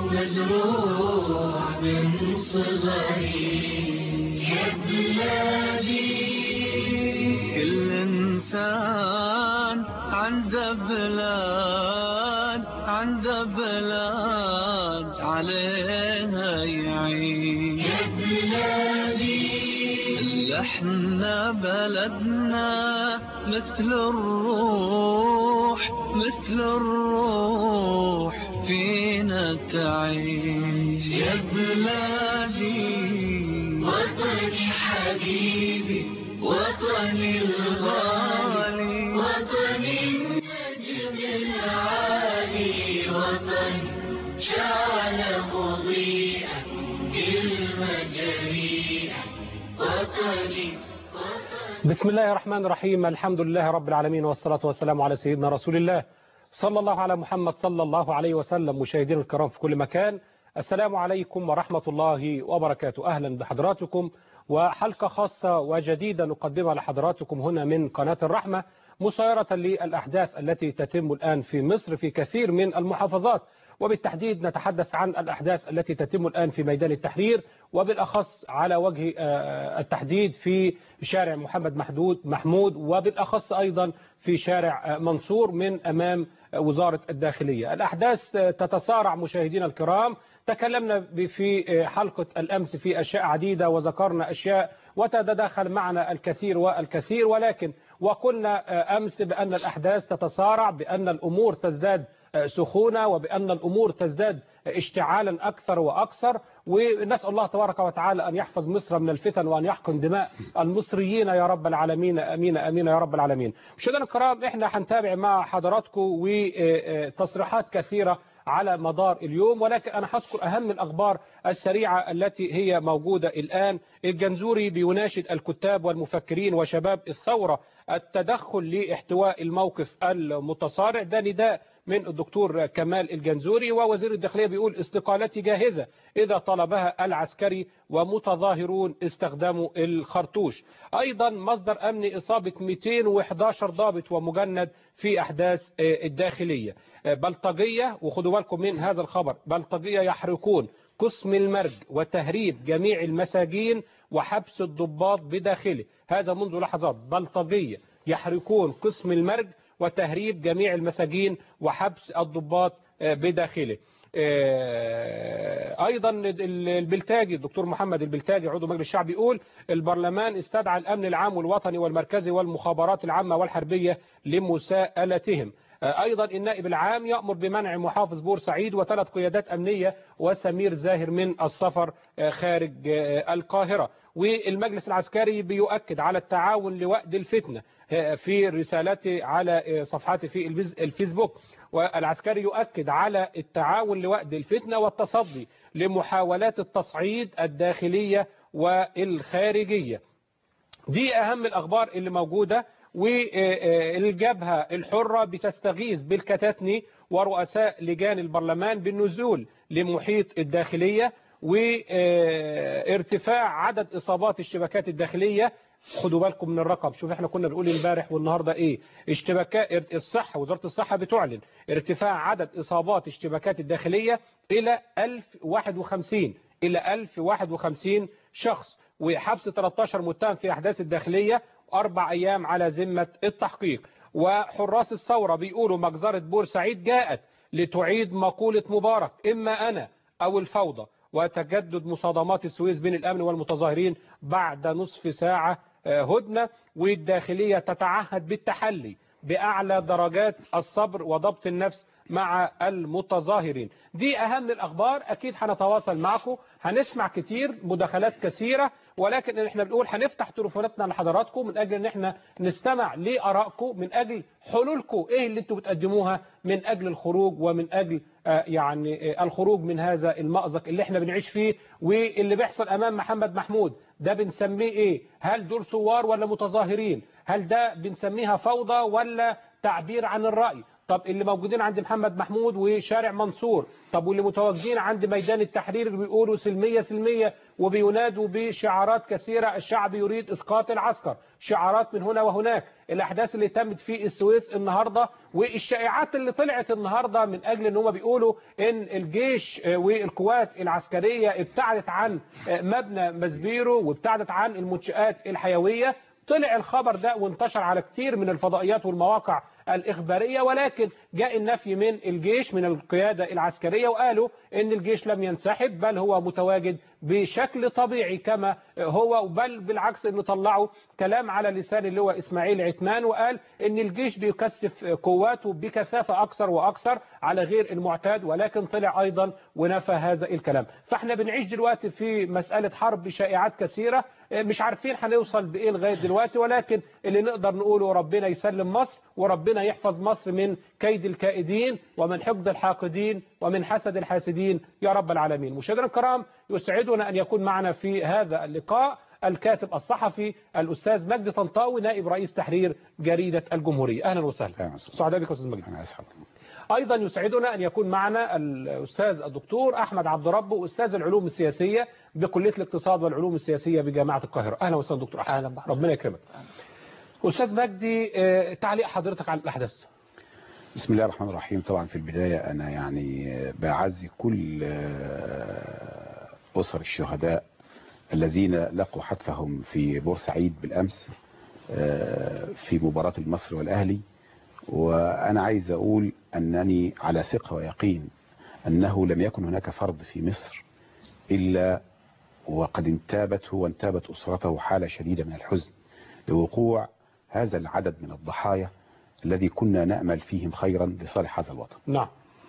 مزروع من صغري يا بلادي كل إنسان عنده بلاد عنده بلاد عليها يعيش يا بلادي احنا بلدنا مثل الروح مثل الروح فينا تعيش يا بلادي وطني حبيبي وطني الغالي وطني النجم العالي وطن شعل مضيئا المجاريح وطني بسم الله الرحمن الرحيم الحمد لله رب العالمين والصلاة والسلام على سيدنا رسول الله صلى الله على محمد صلى الله عليه وسلم مشاهدينا الكرام في كل مكان السلام عليكم ورحمة الله وبركاته أهلا بحضراتكم وحلقة خاصة وجديدة نقدمها لحضراتكم هنا من قناة الرحمة مسيرة للأحداث التي تتم الآن في مصر في كثير من المحافظات وبالتحديد نتحدث عن الأحداث التي تتم الآن في ميدان التحرير وبالأخص على وجه التحديد في شارع محمد محدود محمود وبالأخص أيضا في شارع منصور من أمام وزارة الداخلية الأحداث تتسارع مشاهدينا الكرام تكلمنا في حلقة الأمس في أشياء عديدة وذكرنا أشياء وتتداخل معنا الكثير والكثير ولكن وقلنا أمس بأن الأحداث تتسارع بأن الأمور تزداد سخونة وبأن الأمور تزداد اشتعالا أكثر وأكثر ونسأل الله تبارك وتعالى أن يحفظ مصر من الفتن وأن يحقن دماء المصريين يا رب العالمين أمين أمين يا رب العالمين مشاهدينا الكرام احنا هنتابع مع حضراتكم وتصريحات كثيرة على مدار اليوم ولكن أنا هذكر أهم الأخبار السريعة التي هي موجودة الآن الجنزوري بيناشد الكتاب والمفكرين وشباب الثورة التدخل لاحتواء الموقف المتصارع ده نداء من الدكتور كمال الجنزوري ووزير الداخلية بيقول استقالتي جاهزة إذا طلبها العسكري ومتظاهرون استخدموا الخرطوش أيضا مصدر أمني إصابة 211 ضابط ومجند في أحداث الداخلية بلطجية وخدوا بالكم من هذا الخبر بلطجية يحرقون قسم المرج وتهريب جميع المساجين وحبس الضباط بداخله هذا منذ لحظات بلطجية يحرقون قسم المرج وتهريب جميع المساجين وحبس الضباط بداخله ايضا البلتاجي الدكتور محمد البلتاجي عضو مجلس الشعب يقول البرلمان استدعى الامن العام والوطني والمركزي والمخابرات العامه والحربيه لمساءلتهم ايضا النائب العام يامر بمنع محافظ بورسعيد وثلاث قيادات امنيه وسمير زاهر من السفر خارج القاهره والمجلس العسكري بيؤكد على التعاون لوقت الفتنه في رسالته على صفحاته في الفيسبوك والعسكري يؤكد على التعاون لوقت الفتنة والتصدي لمحاولات التصعيد الداخلية والخارجية دي أهم الأخبار اللي موجودة والجبهة الحرة بتستغيث بالكتاتني ورؤساء لجان البرلمان بالنزول لمحيط الداخلية وارتفاع عدد إصابات الشبكات الداخلية خدوا بالكم من الرقم شوف احنا كنا بنقول امبارح والنهارده ايه اشتباكات الصحه وزاره الصحه بتعلن ارتفاع عدد اصابات اشتباكات الداخليه الى 1051 الى 1051 شخص وحبس 13 متهم في احداث الداخليه واربع ايام على ذمه التحقيق وحراس الثوره بيقولوا مجزره بورسعيد جاءت لتعيد مقوله مبارك اما انا او الفوضى وتجدد مصادمات السويس بين الامن والمتظاهرين بعد نصف ساعه هدنة والداخلية تتعهد بالتحلي بأعلى درجات الصبر وضبط النفس مع المتظاهرين دي أهم الأخبار أكيد هنتواصل معكم هنسمع كتير مداخلات كثيرة ولكن احنا بنقول هنفتح تليفوناتنا لحضراتكم من أجل ان احنا نستمع لآرائكم من أجل حلولكم ايه اللي انتوا بتقدموها من أجل الخروج ومن أجل آه يعني آه الخروج من هذا المأزق اللي احنا بنعيش فيه واللي بيحصل أمام محمد محمود ده بنسميه ايه هل دول ثوار ولا متظاهرين هل ده بنسميها فوضى ولا تعبير عن الرأي طب اللي موجودين عند محمد محمود وشارع منصور طب واللي متواجدين عند ميدان التحرير اللي بيقولوا سلمية سلمية وبينادوا بشعارات كثيرة الشعب يريد إسقاط العسكر شعارات من هنا وهناك الأحداث اللي تمت في السويس النهاردة والشائعات اللي طلعت النهاردة من أجل أن هم بيقولوا أن الجيش والقوات العسكرية ابتعدت عن مبنى مزبيرو وابتعدت عن المنشآت الحيوية طلع الخبر ده وانتشر على كتير من الفضائيات والمواقع الإخبارية ولكن جاء النفي من الجيش من القيادة العسكرية وقالوا ان الجيش لم ينسحب بل هو متواجد بشكل طبيعي كما هو بل بالعكس انه طلعوا كلام على لسان اللي هو اسماعيل عثمان وقال ان الجيش بيكثف قواته بكثافة اكثر واكثر على غير المعتاد ولكن طلع ايضا ونفى هذا الكلام فاحنا بنعيش دلوقتي في مسألة حرب بشائعات كثيرة مش عارفين هنوصل بايه لغايه دلوقتي ولكن اللي نقدر نقوله ربنا يسلم مصر وربنا يحفظ مصر من كيد الكائدين ومن حقد الحاقدين ومن حسد الحاسدين يا رب العالمين مشاهدينا الكرام يسعدنا ان يكون معنا في هذا اللقاء الكاتب الصحفي الاستاذ مجدي طنطاوي نائب رئيس تحرير جريده الجمهوريه اهلا وسهلا سعداء بك استاذ مجدي انا اسعد ايضا يسعدنا ان يكون معنا الاستاذ الدكتور احمد عبد ربه استاذ العلوم السياسيه بكليه الاقتصاد والعلوم السياسيه بجامعه القاهره اهلا وسهلا دكتور احمد اهلا بحضرتك ربنا يكرمك استاذ مجدي تعليق حضرتك على الاحداث بسم الله الرحمن الرحيم طبعا في البداية أنا يعني بعزي كل أسر الشهداء الذين لقوا حتفهم في بورسعيد بالأمس في مباراة المصري والأهلي وأنا عايز أقول أنني على ثقة ويقين أنه لم يكن هناك فرد في مصر إلا وقد انتابته وانتابت أسرته حالة شديدة من الحزن لوقوع هذا العدد من الضحايا الذي كنا نأمل فيهم خيرا لصالح هذا الوطن نعم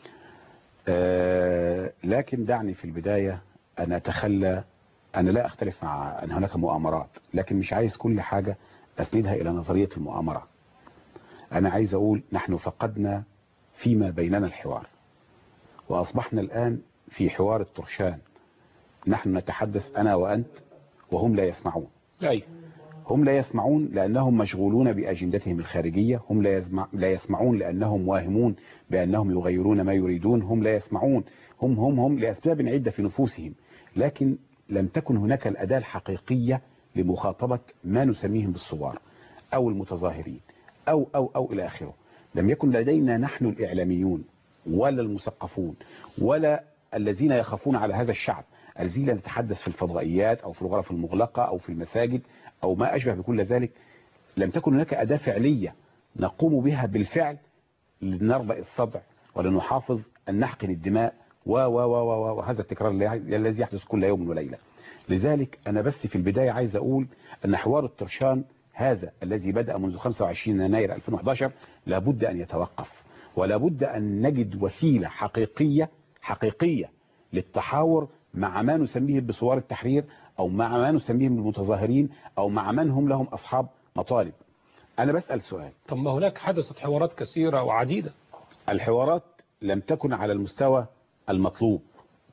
آه لكن دعني في البداية أن أتخلى أنا لا أختلف مع أن هناك مؤامرات لكن مش عايز كل حاجة أسندها إلى نظرية المؤامرة أنا عايز أقول نحن فقدنا فيما بيننا الحوار وأصبحنا الآن في حوار الطرشان نحن نتحدث أنا وأنت وهم لا يسمعون أي هم لا يسمعون لأنهم مشغولون بأجندتهم الخارجية هم لا, يسمع لا يسمعون لأنهم واهمون بأنهم يغيرون ما يريدون هم لا يسمعون هم هم هم لأسباب عدة في نفوسهم لكن لم تكن هناك الأداة الحقيقية لمخاطبة ما نسميهم بالثوار أو المتظاهرين أو أو أو إلى آخره لم يكن لدينا نحن الإعلاميون ولا المثقفون ولا الذين يخافون على هذا الشعب الذين نتحدث في الفضائيات أو في الغرف المغلقة أو في المساجد أو ما أشبه بكل ذلك لم تكن هناك أداة فعلية نقوم بها بالفعل لنربأ الصدع ولنحافظ أن نحقن الدماء و و و وهذا التكرار الذي يحدث كل يوم وليلة لذلك أنا بس في البداية عايز أقول أن حوار الطرشان هذا الذي بدأ منذ 25 يناير 2011 لابد أن يتوقف ولابد أن نجد وسيلة حقيقية حقيقية للتحاور مع ما نسميه بثوار التحرير أو مع ما نسميهم المتظاهرين أو مع من هم لهم أصحاب مطالب أنا بسأل سؤال طب ما هناك حدثت حوارات كثيرة وعديدة الحوارات لم تكن على المستوى المطلوب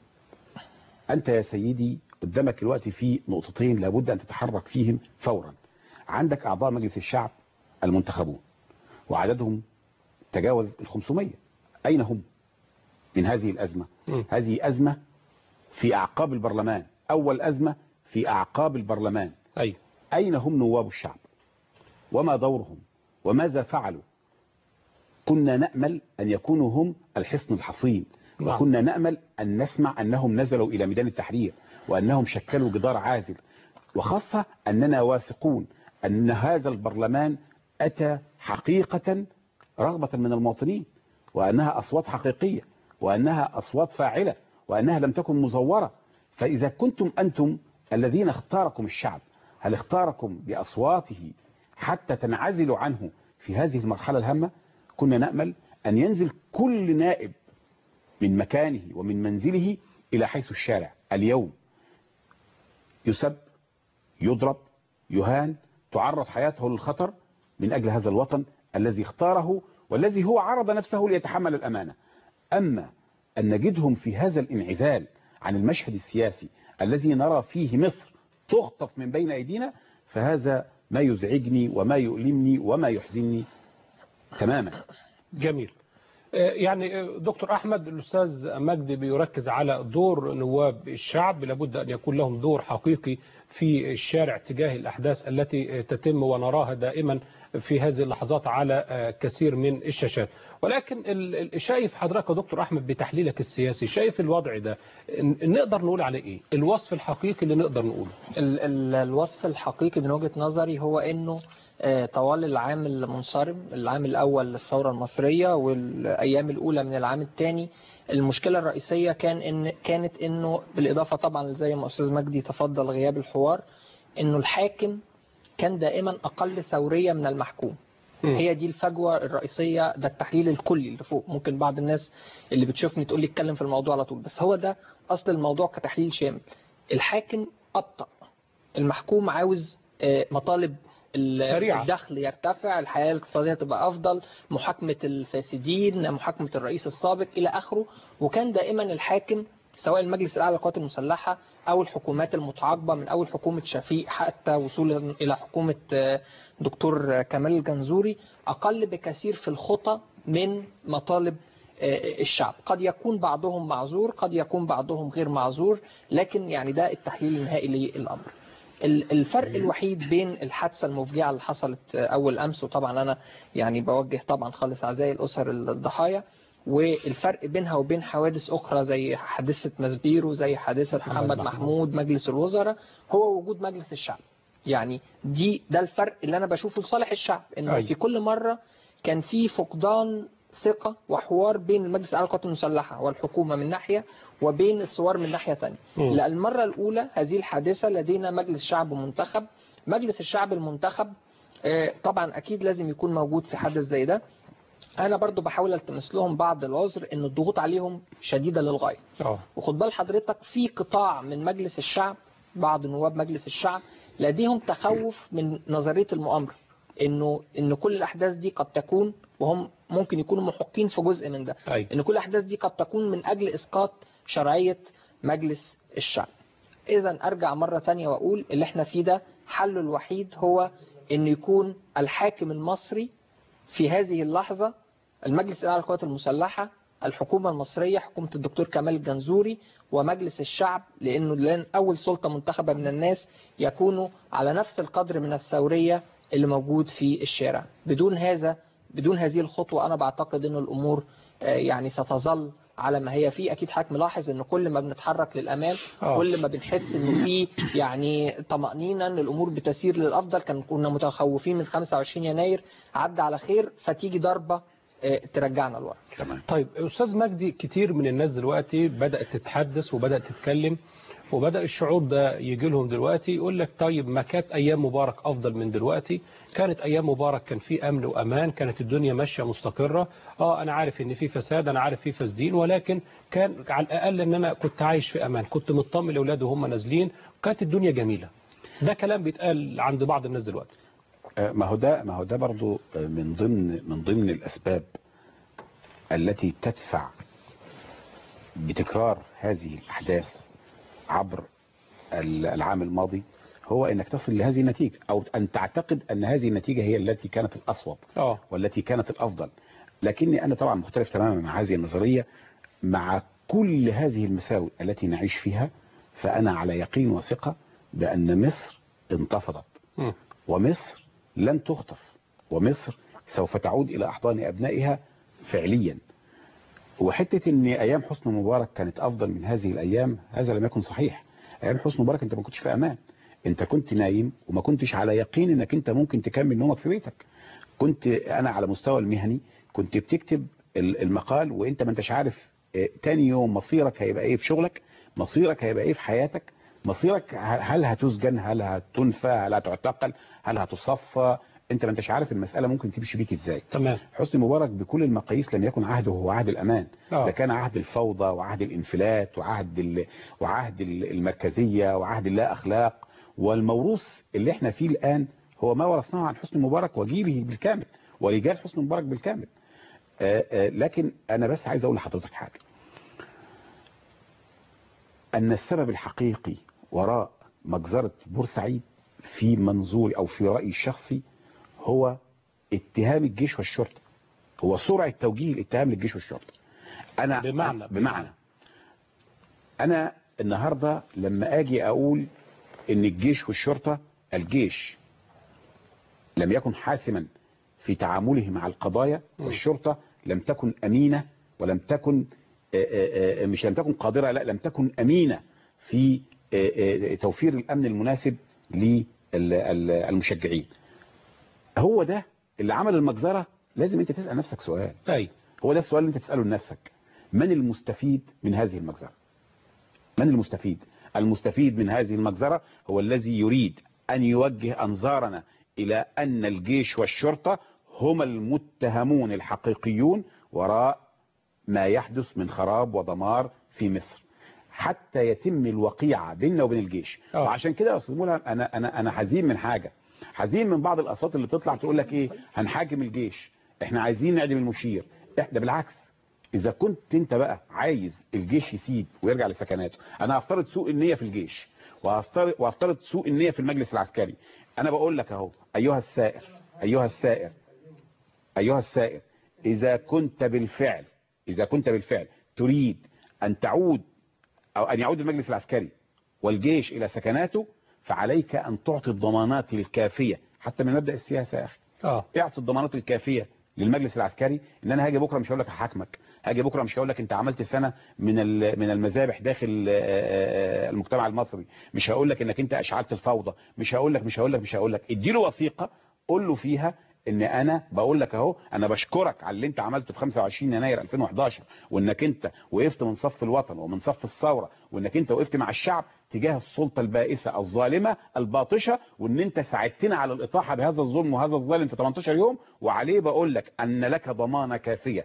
أنت يا سيدي قدامك الوقت في نقطتين لابد أن تتحرك فيهم فورا عندك أعضاء مجلس الشعب المنتخبون وعددهم تجاوز ال 500 أين هم من هذه الأزمة م. هذه أزمة في أعقاب البرلمان أول أزمة في أعقاب البرلمان أي أين هم نواب الشعب وما دورهم وماذا فعلوا كنا نأمل أن يكونوا هم الحصن الحصين نعم. وكنا نأمل أن نسمع أنهم نزلوا إلى ميدان التحرير وأنهم شكلوا جدار عازل وخاصة أننا واثقون أن هذا البرلمان أتى حقيقة رغبة من المواطنين وأنها أصوات حقيقية وأنها أصوات فاعلة وأنها لم تكن مزورة فإذا كنتم أنتم الذين اختاركم الشعب هل اختاركم بأصواته حتى تنعزلوا عنه في هذه المرحلة الهامة كنا نأمل أن ينزل كل نائب من مكانه ومن منزله إلى حيث الشارع اليوم يسب يضرب يهان تعرض حياته للخطر من أجل هذا الوطن الذي اختاره والذي هو عرض نفسه ليتحمل الأمانة أما أن نجدهم في هذا الانعزال عن المشهد السياسي الذي نرى فيه مصر تخطف من بين أيدينا فهذا ما يزعجني وما يؤلمني وما يحزنني تماما جميل يعني دكتور أحمد الأستاذ مجدي بيركز على دور نواب الشعب لابد أن يكون لهم دور حقيقي في الشارع تجاه الأحداث التي تتم ونراها دائما في هذه اللحظات على كثير من الشاشات ولكن شايف حضرتك يا دكتور أحمد بتحليلك السياسي شايف الوضع ده نقدر نقول عليه إيه الوصف الحقيقي اللي نقدر نقوله ال ال الوصف الحقيقي من وجهة نظري هو أنه طوال العام المنصرم العام الأول للثورة المصرية والأيام الأولى من العام الثاني المشكلة الرئيسية كان إن كانت إنه بالإضافة طبعا زي ما أستاذ مجدي تفضل غياب الحوار إنه الحاكم كان دائما أقل ثورية من المحكوم هي دي الفجوة الرئيسية ده التحليل الكلي اللي فوق ممكن بعض الناس اللي بتشوفني تقول لي اتكلم في الموضوع على طول بس هو ده أصل الموضوع كتحليل شامل الحاكم أبطأ المحكوم عاوز مطالب سريعة. الدخل يرتفع الحياة الاقتصادية تبقى أفضل محاكمة الفاسدين محاكمة الرئيس السابق إلى آخره وكان دائما الحاكم سواء المجلس الأعلى للقوات المسلحة أو الحكومات المتعاقبة من أول حكومة شفيق حتى وصولا إلى حكومة دكتور كمال الجنزوري أقل بكثير في الخطى من مطالب الشعب قد يكون بعضهم معذور قد يكون بعضهم غير معذور لكن يعني ده التحليل النهائي للأمر الفرق الوحيد بين الحادثة المفجعة اللي حصلت أول أمس وطبعا أنا يعني بوجه طبعا خالص عزائي الأسر الضحايا والفرق بينها وبين حوادث أخرى زي حادثة مسبيرو زي حادثة محمد محمود مجلس الوزراء هو وجود مجلس الشعب يعني دي ده الفرق اللي أنا بشوفه لصالح الشعب إنه في كل مرة كان في فقدان ثقة وحوار بين المجلس الأعلى للقوات المسلحة والحكومة من ناحية وبين الثوار من ناحية ثانية للمرة الأولى هذه الحادثة لدينا مجلس شعب منتخب مجلس الشعب المنتخب طبعا أكيد لازم يكون موجود في حدث زي ده أنا برضو بحاول التمس لهم بعض العذر إن الضغوط عليهم شديدة للغاية أوه. وخد بال حضرتك في قطاع من مجلس الشعب بعض نواب مجلس الشعب لديهم تخوف من نظرية المؤامرة انه ان كل الاحداث دي قد تكون وهم ممكن يكونوا محقين في جزء من ده أي. ان كل الاحداث دي قد تكون من اجل اسقاط شرعية مجلس الشعب اذا ارجع مرة تانية واقول اللي احنا فيه ده حله الوحيد هو ان يكون الحاكم المصري في هذه اللحظة المجلس الاعلى للقوات المسلحة الحكومة المصرية حكومة الدكتور كمال الجنزوري ومجلس الشعب لأنه لأن أول سلطة منتخبة من الناس يكونوا على نفس القدر من الثورية اللي موجود في الشارع بدون هذا بدون هذه الخطوة أنا بعتقد أن الأمور يعني ستظل على ما هي فيه أكيد حضرتك ملاحظ أن كل ما بنتحرك للأمام آه. كل ما بنحس أنه في يعني طمأنينة أن الأمور بتسير للأفضل كان كنا متخوفين من 25 يناير عدى على خير فتيجي ضربة آه، ترجعنا لورا تمام طيب أستاذ مجدي كتير من الناس دلوقتي بدأت تتحدث وبدأت تتكلم وبدأ الشعور ده يجي لهم دلوقتي يقول لك طيب ما كانت أيام مبارك أفضل من دلوقتي كانت أيام مبارك كان في أمن وأمان كانت الدنيا ماشية مستقرة آه أنا عارف إن في فساد أنا عارف في فاسدين ولكن كان على الأقل إن أنا كنت عايش في أمان كنت مطمن لأولادي وهم نازلين كانت الدنيا جميلة ده كلام بيتقال عند بعض الناس دلوقتي آه، ما هو ده ما هو ده برضو آه، من ضمن من ضمن الأسباب التي تدفع بتكرار هذه الأحداث عبر ال- العام الماضي هو انك تصل لهذه النتيجة او ان تعتقد ان هذه النتيجة هي التي كانت الاصوب آه والتي كانت الافضل لكني انا طبعا مختلف تماما مع هذه النظرية مع كل هذه المساوئ التي نعيش فيها فانا على يقين وثقة بان مصر انتفضت مم. ومصر لن تخطف ومصر سوف تعود إلى أحضان أبنائها فعليا وحتة ان أيام حسن مبارك كانت أفضل من هذه الأيام هذا لم يكن صحيح أيام حسن مبارك أنت ما كنتش في أمان أنت كنت نايم وما كنتش على يقين أنك أنت ممكن تكمل نومك في بيتك كنت أنا على مستوى المهني كنت بتكتب ال- المقال وأنت ما انتش عارف آه، تاني يوم مصيرك هيبقى إيه في شغلك مصيرك هيبقى إيه في حياتك مصيرك ه- هل هتسجن هل هتنفى هل هتعتقل هل هتصفى انت ما انتش عارف المسألة ممكن تمشي بيك ازاي تمام حسني مبارك بكل المقاييس لم يكن عهده هو عهد الأمان آه. ده كان عهد الفوضى وعهد الانفلات وعهد ال... وعهد ال- المركزية وعهد اللا أخلاق والموروث اللي احنا فيه الآن هو ما ورثناه عن حسني مبارك وجيله بالكامل ورجال حسني مبارك بالكامل آه، آه، لكن أنا بس عايز أقول لحضرتك حاجة أن السبب الحقيقي وراء مجزرة بورسعيد في منظوري أو في رأيي الشخصي هو اتهام الجيش والشرطة هو سرعة توجيه الاتهام للجيش والشرطة أنا بمعنى- بمعنى أنا النهاردة لما أجي أقول إن الجيش والشرطة الجيش لم يكن حاسما في تعامله مع القضايا والشرطة لم تكن أمينة ولم تكن آه، آه، آه، مش لم تكن قادرة لا لم تكن أمينة في آه، آه، توفير الأمن المناسب للمشجعين هو ده اللي عمل المجزرة لازم انت تسأل نفسك سؤال أي هو ده السؤال اللي انت تسأله لنفسك من المستفيد من هذه المجزرة من المستفيد المستفيد من هذه المجزرة هو الذي يريد أن يوجه أنظارنا إلى أن الجيش والشرطة هم المتهمون الحقيقيون وراء ما يحدث من خراب ودمار في مصر حتى يتم الوقيعة بيننا وبين الجيش آه. وعشان كده يا استاذ مولى انا انا انا حزين من حاجة حزين من بعض الاصوات اللي بتطلع تقول لك ايه هنحاكم الجيش احنا عايزين نعدم المشير احنا بالعكس اذا كنت انت بقى عايز الجيش يسيب ويرجع لسكناته انا هفترض سوء النية في الجيش وهفترض وهفترض سوء النية في المجلس العسكري انا بقول لك اهو ايها السائر ايها السائر أيها السائر إذا كنت بالفعل إذا كنت بالفعل تريد أن تعود أو أن يعود المجلس العسكري والجيش إلى سكناته فعليك أن تعطي الضمانات الكافية حتى من مبدأ السياسة يا أخي اه اعطي الضمانات الكافية للمجلس العسكري ان انا هاجي بكره مش هقول لك هحاكمك هاجي بكره مش هقول لك انت عملت سنه من ال- من المذابح داخل آه، آه، المجتمع المصري مش هقول لك انك انت اشعلت الفوضى مش هقول لك مش هقول لك مش هقول لك اديله وثيقه قول له فيها ان انا بقول لك اهو انا بشكرك على اللي انت عملته في 25 يناير 2011 وانك انت وقفت من صف الوطن ومن صف الثوره وانك انت وقفت مع الشعب تجاه السلطه البائسه الظالمه الباطشه وان انت ساعدتنا على الاطاحه بهذا الظلم وهذا الظالم في 18 يوم وعليه بقول لك ان لك ضمانه كافيه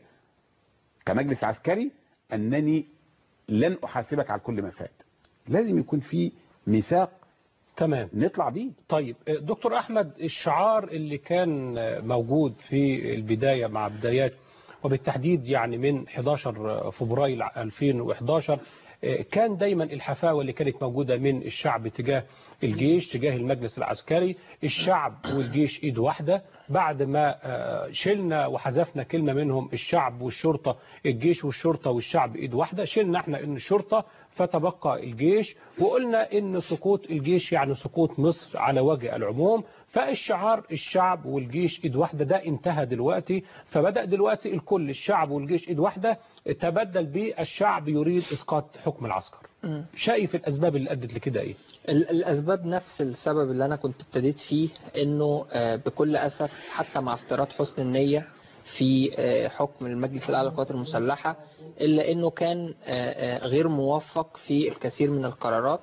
كمجلس عسكري انني لن احاسبك على كل ما فات لازم يكون في ميثاق تمام نطلع بيه طيب دكتور أحمد الشعار اللي كان موجود في البداية مع بدايات وبالتحديد يعني من 11 فبراير 2011 كان دايما الحفاوة اللي كانت موجودة من الشعب تجاه الجيش تجاه المجلس العسكري الشعب والجيش ايد واحدة بعد ما آه، شلنا وحذفنا كلمة منهم الشعب والشرطة الجيش والشرطة والشعب ايد واحدة شلنا احنا ان الشرطة فتبقى الجيش وقلنا ان سقوط الجيش يعني سقوط مصر على وجه العموم فالشعار الشعب والجيش ايد واحدة ده انتهى دلوقتي فبدأ دلوقتي الكل الشعب والجيش ايد واحدة تبدل بالشعب يريد اسقاط حكم العسكر مم. شايف الاسباب اللي ادت لكده ايه ال- الأسباب نفس السبب اللي أنا كنت ابتديت فيه إنه آه، بكل أسف حتى مع افتراض حسن النية في آه، حكم المجلس الأعلى للقوات المسلحة إلا إنه كان آه، آه، غير موفق في الكثير من القرارات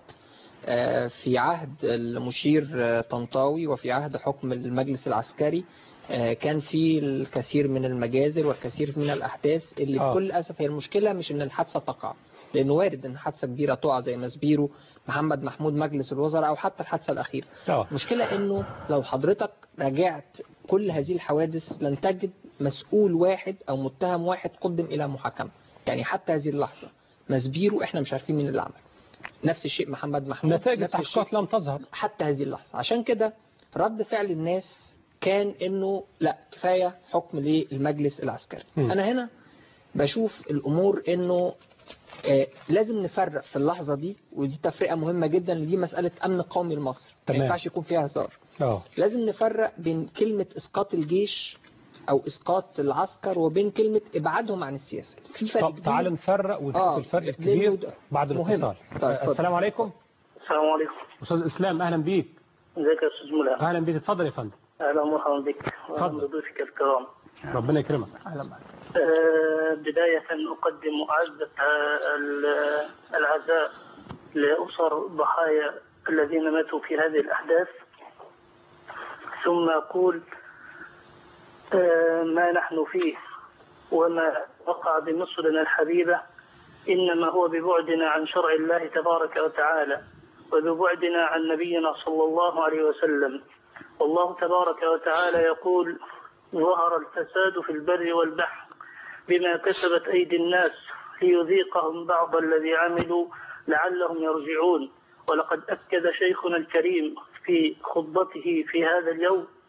آه، في عهد المشير آه، طنطاوي وفي عهد حكم المجلس العسكري آه، كان في الكثير من المجازر والكثير من الأحداث اللي آه. بكل أسف هي المشكلة مش إن الحادثة تقع لأنه وارد إن حادثة كبيرة تقع زي مسبيرو محمد محمود مجلس الوزراء أو حتى الحادثة الأخيرة اه المشكلة إنه لو حضرتك راجعت كل هذه الحوادث لن تجد مسؤول واحد أو متهم واحد قدم إلى محاكمة يعني حتى هذه اللحظة مسبيرو إحنا مش عارفين مين اللي عمل نفس الشيء محمد محمود نتائج نفس الشيء التحقيقات لم تظهر حتى هذه اللحظة عشان كده رد فعل الناس كان انه لا كفاية حكم للمجلس العسكري مم. انا هنا بشوف الامور انه آه لازم نفرق في اللحظة دي ودي تفرقة مهمة جدا دي مسألة امن قومي لمصر ما تمام. ينفعش يكون فيها هزار اه لازم نفرق بين كلمة اسقاط الجيش او اسقاط العسكر وبين كلمة ابعادهم عن السياسة في فرق طب كبير. تعال نفرق ونشوف آه، الفرق لأنه الكبير ده بعد مهم. الاتصال طيب، آه، اتفضل. السلام عليكم السلام عليكم استاذ اسلام اهلا بيك ازيك يا استاذ ملهم اهلا بيك اتفضل يا فندم اهلا ومرحبا بك واهلا اتفضل. بضيوفك الكرام ربنا يكرمك أهلا معك. آه، بداية أقدم أعزة آه، ال- العزاء لأسر ضحايا الذين ماتوا في هذه الأحداث ثم أقول آه، ما نحن فيه وما وقع بمصرنا الحبيبة إنما هو ببعدنا عن شرع الله تبارك وتعالى وببعدنا عن نبينا صلى الله عليه وسلم والله تبارك وتعالى يقول ظهر الفساد في البر والبحر بما كسبت أيدي الناس ليذيقهم بعض الذي عملوا لعلهم يرجعون ولقد أكد شيخنا الكريم في خطبته في هذا اليوم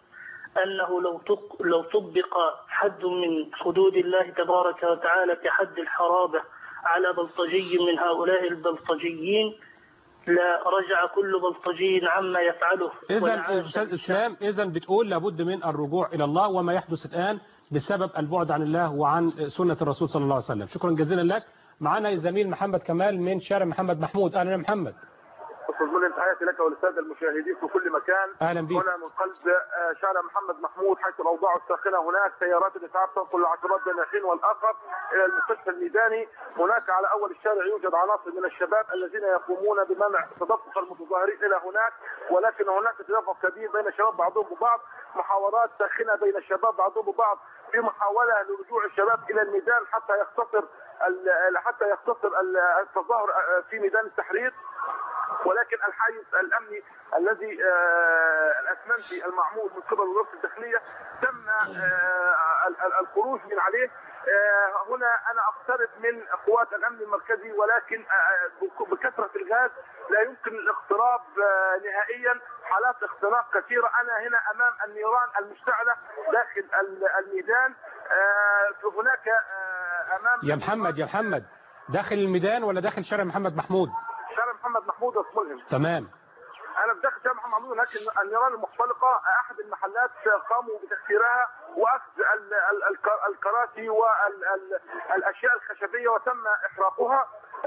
أنه لو طق- لو طبق حد من حدود الله تبارك وتعالى كحد الحرابة على بلطجي من هؤلاء البلطجيين لا رجع كل بلطجي عما يفعله إذا ولعاش أستاذ إسلام إذا بتقول لابد من الرجوع إلى الله وما يحدث الآن بسبب البعد عن الله وعن سنة الرسول صلى الله عليه وسلم شكرا جزيلا لك معنا الزميل محمد كمال من شارع محمد محمود أهلا يا محمد استاذ مولى تحياتي لك وللساده المشاهدين في كل مكان أهلا بيك هنا من قلب آه، شارع محمد محمود حيث الاوضاع الساخنه هناك سيارات الاسعاف تنقل العشرات بين الحين والاخر الى المستشفى الميداني هناك على اول الشارع يوجد عناصر من الشباب الذين يقومون بمنع تدفق المتظاهرين الى هناك ولكن هناك تدفق كبير بين الشباب بعضهم ببعض محاورات ساخنه بين الشباب بعضهم ببعض في محاوله لرجوع الشباب الى الميدان حتى يختصر ال- حتى يختصر ال- التظاهر آه، في ميدان التحرير ولكن الحيز الامني الذي آه، الاسمنتي المعمول من قبل وزاره الداخليه تم آه، ال- ال- الخروج من عليه آه، هنا انا اقترب من قوات الامن المركزي ولكن آه، بك- بكثره الغاز لا يمكن الاقتراب آه، نهائيا حالات اختراق كثيره انا هنا امام النيران المشتعله داخل ال- الميدان آه، هناك آه، امام يا محمد يا محمد داخل الميدان ولا داخل شارع محمد محمود شارع محمد محمود ملهم تمام انا في داخل شارع محمد محمود هناك النيران المختلقه احد المحلات قاموا بتكسيرها واخذ ال- ال- الك- الكراسي والاشياء الخشبيه وتم احراقها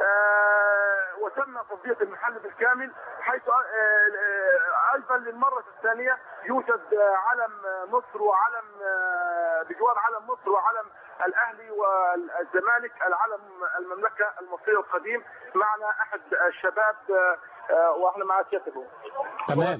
آه، وتم تصديق المحل بالكامل حيث آه، آه، ايضا للمره الثانيه يوجد آه، علم مصر وعلم آه، بجوار علم مصر وعلم الاهلي والزمالك العلم المملكه المصريه القديم معنا احد الشباب آه، آه، واحنا مع سيادته تمام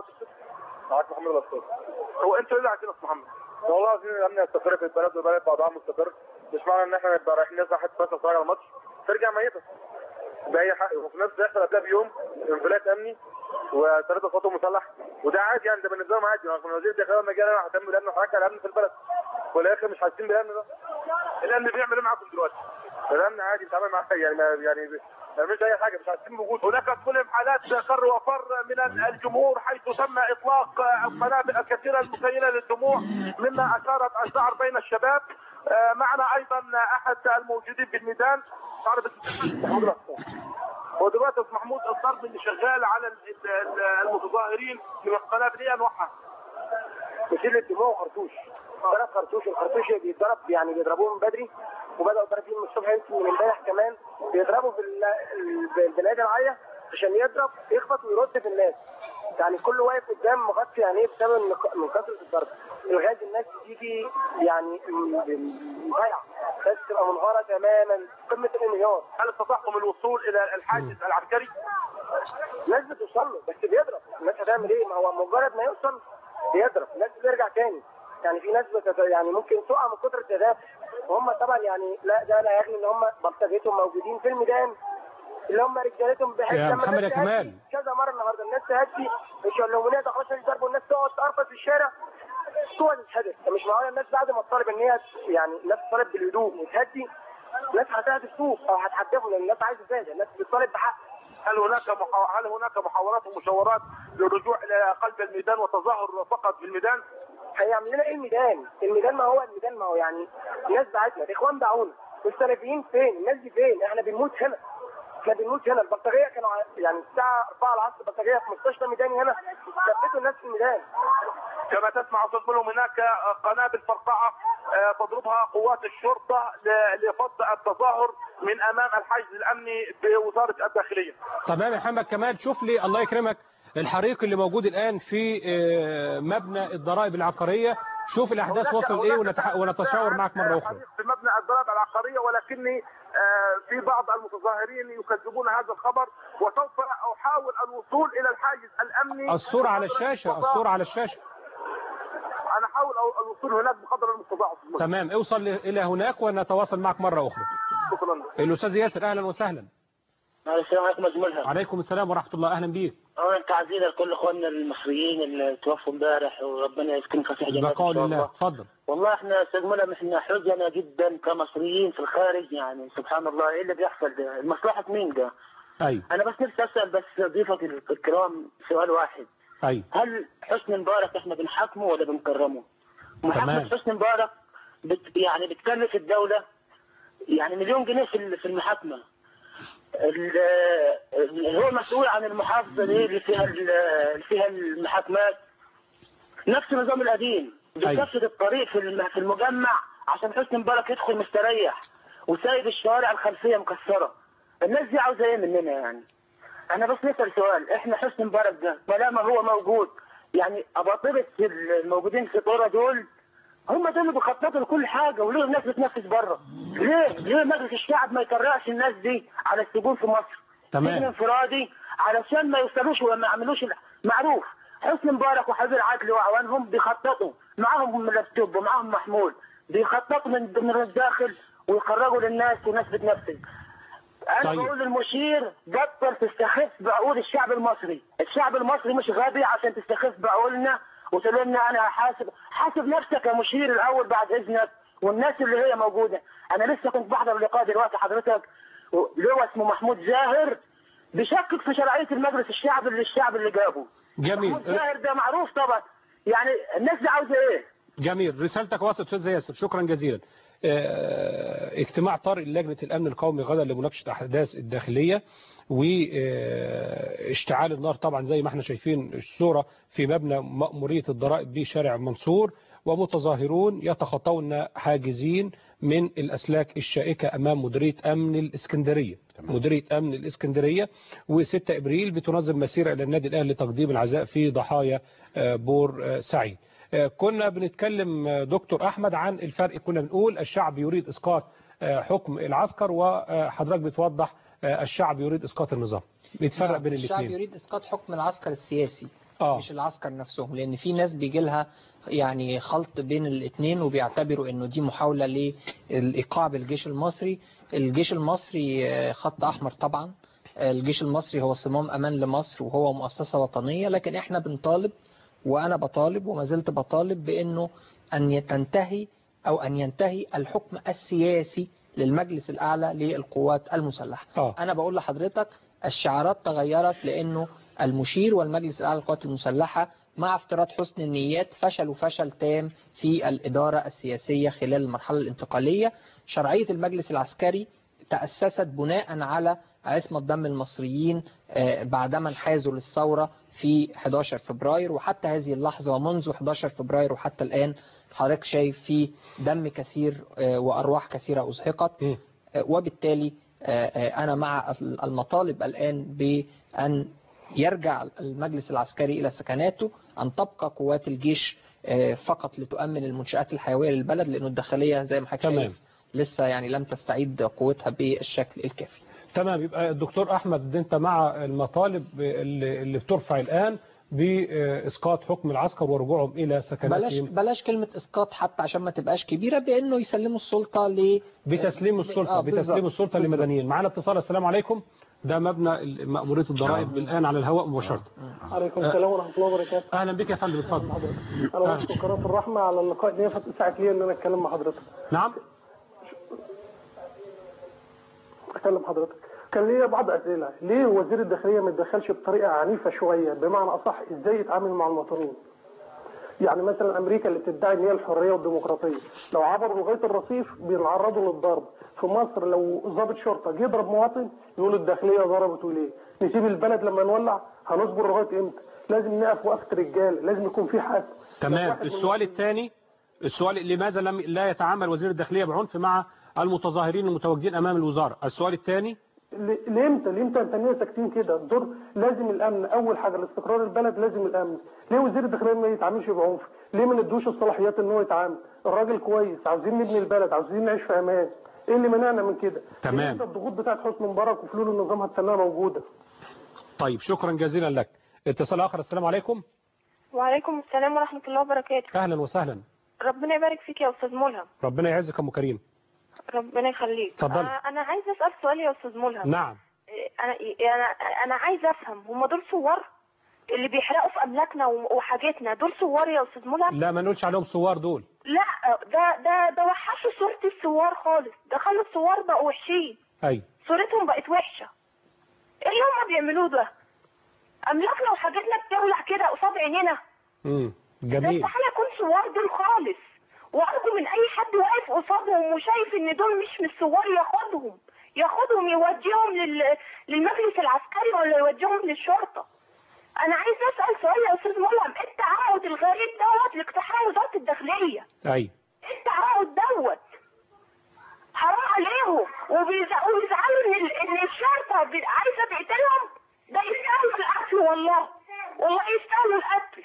معك محمد الاسطوري هو انت ايه اللي عايزين يا أستاذ محمد؟ والله عايزين الامن يستقر في البلد والبلد بعضها مستقر مش معنى ان احنا نبقى رايحين نسمع حته بس نتفرج على الماتش ترجع ميته باي حق وفي نفس الوقت قبلها بيوم انفلات امني وثلاثه صوت مسلح وده عادي يعني ده بالنسبه لهم عادي رغم ان وزير الداخليه لما جه انا ههتم بالامن وحركه الامن في البلد والاخر مش حاسين بالامن ده الامن بيعمل ايه معاكم دلوقتي؟ الامن عادي بيتعامل معاه يعني ما يعني ما بيعملش اي حاجه مش حاسين بوجود هناك كل حالات خر وفر من الجمهور حيث تم اطلاق القنابل الكثيره المسيله للدموع مما اثارت الزعر بين الشباب آه، معنا ايضا احد الموجودين بالميدان تعرف اسمه محمود الأسطوري. هو دلوقتي أستاذ محمود الضرب اللي شغال على ال- ال- المتظاهرين من القنابل ايه انواعها؟ مثير للدموع وخرطوش ضرب خرطوش الخرطوش بيتضرب يعني بيضربوه من بدري وبداوا ضاربين من الصبح يمكن من امبارح كمان بيضربوا في ال- ال- البني ادم عاليه عشان يضرب يخبط ويرد في الناس يعني كل واقف قدام مغطي عينيه بسبب من- من كثره الضرب الغاز الناس بتيجي يعني م- ضايعه الناس تبقى منهاره تماما قمه الانهيار هل استطعتم الوصول الى الحاجز العسكري؟ الناس بتوصل له بس بيضرب الناس هتعمل ايه ما هو مجرد ما يوصل بيضرب الناس بترجع تاني يعني في ناس بتت... يعني ممكن تقع من كتر التدافع وهم طبعا يعني لا ده لا يغني ان هم بلطجيتهم موجودين في الميدان اللي هم رجالتهم بحيث يا لما محمد الناس يا كمال. تهدي كذا مره النهارده الناس تهدي مش اللومونيه تخش ضرب والناس تقعد تقرفص في الشارع تقعد تتهدف مش معقول الناس بعد ما تطالب ان هي يعني الناس تطالب بالهدوء وتهدي الناس هتهدف سوق او هتحدفهم لان الناس عايزه تهدى الناس بتطالب بحق هل هناك محا... هل هناك محاولات ومشاورات للرجوع الى قلب الميدان وتظاهر فقط في الميدان؟ هيعمل لنا ايه الميدان؟ الميدان ما هو الميدان ما هو يعني الناس دعتنا الاخوان دعونا والسلفيين فين؟ الناس دي فين؟ احنا بنموت هنا احنا بنموت هنا البلطجيه كانوا ع- يعني الساعه 4 العصر البلطجيه في مستشفى ميداني هنا ثبتوا الناس في الميدان كما تسمع استاذ منهم هناك قنابل فرقعه آه، تضربها قوات الشرطه ل- لفض التظاهر من امام الحاجز الامني بوزاره الداخليه. تمام يا محمد كمال شوف لي الله يكرمك الحريق اللي موجود الآن في آه، مبنى الضرائب العقارية شوف الأحداث هناك- وصل إيه هناك ونتح... ونتشاور معك مرة أخرى حريق في مبنى الضرائب العقاريه ولكني آه، في بعض المتظاهرين يكذبون هذا الخبر وسوف احاول الوصول الى الحاجز الامني الصورة على الشاشة الصورة على الشاشة انا احاول أو- الوصول هناك بقدر المستطاع تمام اوصل ل- إلى هناك ونتواصل معك مرة أخرى شكرا الأستاذ ياسر أهلا وسهلا السلام عليكم أجملها عليكم السلام ورحمة الله أهلا بيك أولا تعزينا لكل إخواننا المصريين اللي توفوا امبارح وربنا يسكن فسيح جنات إن بقول شاء الله الله اتفضل والله احنا استاذ ملهم احنا حزنا جدا كمصريين في الخارج يعني سبحان الله ايه اللي بيحصل ده مصلحة مين ده أيوة انا بس نفسي اسال بس ضيفك الكرام سؤال واحد ايوه هل حسني مبارك احنا بنحاكمه ولا بنكرمه؟ محاكمة تمام. حسني مبارك بت يعني بتكلف الدولة يعني مليون جنيه في ال- في المحاكمة ال- اللي هو مسؤول عن المحافظة دي اللي فيها ال- اللي فيها المحاكمات نفس النظام القديم أيوة. بيكفر الطريق في الم- في المجمع عشان حسني مبارك يدخل مستريح وسايب الشوارع الخلفية مكسرة الناس دي عاوزة ايه مننا يعني انا بس نسأل سؤال احنا حسني مبارك ده طالما هو موجود يعني اباطرة الموجودين في طورة دول هم دول اللي بيخططوا لكل حاجة وليه الناس بتنفذ بره ليه ليه مجلس الشعب ما يكرهش الناس دي على السجون في مصر تمام. سجن انفرادي علشان ما يوصلوش وما يعملوش ال- معروف حسني مبارك وحبيب عدلي واعوانهم بيخططوا معاهم لابتوب ومعاهم محمول بيخططوا من من الداخل ويخرجوا للناس والناس بتنفذ انا طيب. بقول للمشير بطل تستخف بعقول الشعب المصري الشعب المصري مش غبي عشان تستخف بعقولنا وتقول لنا انا هحاسب حاسب نفسك يا مشير الاول بعد اذنك والناس اللي هي موجوده انا لسه كنت بحضر لقاء دلوقتي حضرتك لواء اسمه محمود زاهر بيشكك في شرعيه المجلس الشعبي اللي الشعب اللي جابه جميل محمود زاهر ده معروف طبعا يعني الناس دي عاوزه ايه جميل رسالتك وصلت استاذ ياسر شكرا جزيلا آه، اجتماع طارئ لجنة الأمن القومي غدا لمناقشة أحداث الداخلية واشتعال النار طبعا زي ما احنا شايفين الصورة في مبنى مأمورية الضرائب بشارع منصور ومتظاهرون يتخطون حاجزين من الأسلاك الشائكة أمام مديرية أمن الإسكندرية مديرية أمن الإسكندرية و6 إبريل بتنظم مسيرة إلى النادي الأهلي لتقديم العزاء في ضحايا آه، بور آه، سعيد آه، كنا بنتكلم آه، دكتور أحمد عن الفرق كنا بنقول الشعب يريد إسقاط آه، حكم العسكر وحضرتك بتوضح آه، الشعب يريد إسقاط النظام بيتفرق بين الشعب الاثنين يريد اسقاط حكم العسكر السياسي آه. مش العسكر نفسهم لان في ناس بيجي لها يعني خلط بين الاثنين وبيعتبروا انه دي محاوله للايقاع بالجيش المصري الجيش المصري آه، خط احمر طبعا آه، الجيش المصري هو صمام امان لمصر وهو مؤسسه وطنيه لكن احنا بنطالب وانا بطالب وما زلت بطالب بانه ان تنتهي او ان ينتهي الحكم السياسي للمجلس الاعلى للقوات المسلحه آه. انا بقول لحضرتك الشعارات تغيرت لانه المشير والمجلس الاعلى للقوات المسلحه مع افتراض حسن النيات فشلوا فشل تام في الاداره السياسيه خلال المرحله الانتقاليه شرعيه المجلس العسكري تاسست بناء على عصمه دم المصريين آه، بعدما انحازوا للثوره في 11 فبراير وحتى هذه اللحظه ومنذ 11 فبراير وحتى الان حضرتك شايف في دم كثير آه، وارواح كثيره ازهقت م. آه، وبالتالي آه، آه، أنا مع المطالب الآن بأن يرجع المجلس العسكري إلى سكناته أن تبقى قوات الجيش آه، فقط لتؤمن المنشآت الحيوية للبلد لأنه الداخلية زي ما حضرتك تمام. شايف لسه يعني لم تستعيد قوتها بالشكل الكافي تمام يبقى الدكتور أحمد أنت مع المطالب اللي اللي بترفع الآن بإسقاط حكم العسكر ورجوعهم إلى بلاش سكناتهم بلاش كلمة إسقاط حتى عشان ما تبقاش كبيرة بأنه يسلموا السلطة ل بتسليم السلطة آه، بتسليم بالظبط، السلطة بالظبط. للمدنيين معنا اتصال السلام عليكم ده مبنى مأمورية الضرائب الآن على الهواء مباشرة عليكم السلام ورحمه الله وبركاته أهلا بك يا فندم اتفضل انا بشكر قناه الرحمه على اللقاء دي ساعه لي ان انا اتكلم مع حضرتك نعم اكلم حضرتك كان ليا بعض اسئله ليه وزير الداخليه ما يتدخلش بطريقه عنيفه شويه بمعنى اصح ازاي يتعامل مع المواطنين يعني مثلا امريكا اللي بتدعي ان هي الحريه والديمقراطيه لو عبروا لغايه الرصيف بينعرضوا للضرب في مصر لو ضابط شرطه جه يضرب مواطن يقول الداخليه ضربته ليه نسيب البلد لما نولع هنصبر لغايه امتى لازم نقف وقفه رجاله لازم يكون في حد تمام السؤال الثاني السؤال لماذا لم لا يتعامل وزير الداخلية بعنف مع المتظاهرين المتواجدين أمام الوزارة السؤال الثاني ل- لامتى لامتى انت ساكتين كده الدور لازم الامن اول حاجه لاستقرار البلد لازم الامن ليه وزير الداخليه ما يتعاملش بعنف ليه ما ندوش الصلاحيات ان هو يتعامل الراجل كويس عاوزين نبني البلد عاوزين نعيش في امان ايه اللي منعنا من كده تمام. ليه انت الضغوط بتاعت حسني مبارك وفلول النظام هتستناها موجوده طيب شكرا جزيلا لك اتصال آخر السلام عليكم وعليكم السلام ورحمة الله وبركاته أهلا وسهلا ربنا يبارك فيك يا أستاذ ملهم ربنا يعزك يا أم كريم ربنا يخليك اتفضلي. آه، أنا عايزة أسأل سؤال يا أستاذ ملهم نعم آه، أنا أنا أنا عايزة أفهم هم دول صور اللي بيحرقوا في أملاكنا و- وحاجاتنا دول صور يا أستاذ ملهم لا ما نقولش عليهم صور دول لا ده ده ده وحشوا صورة الصور خالص ده خلوا الصور بقوا وحشين أي صورتهم بقت وحشة إيه اللي هم بيعملوه ده املاكنا وحاجاتنا بتولع كده قصاد عينينا امم ده جميل استحاله يكون صور دول خالص وارجو من اي حد واقف قصادهم وشايف ان دول مش من الصور ياخدهم ياخدهم يوديهم لل... للمجلس العسكري ولا يوديهم للشرطه انا عايز اسال سؤال يا استاذ ملهم ايه التعهد الغريب دوت لاقتحام وزاره الداخليه ايوه ايه التعهد دوت حرام عليهم وبيزع- وبيزعلوا ان ال- ان الشرطه بي- عايزه تقتلهم ده يستاهلوا القتل والله والله يستاهلوا القتل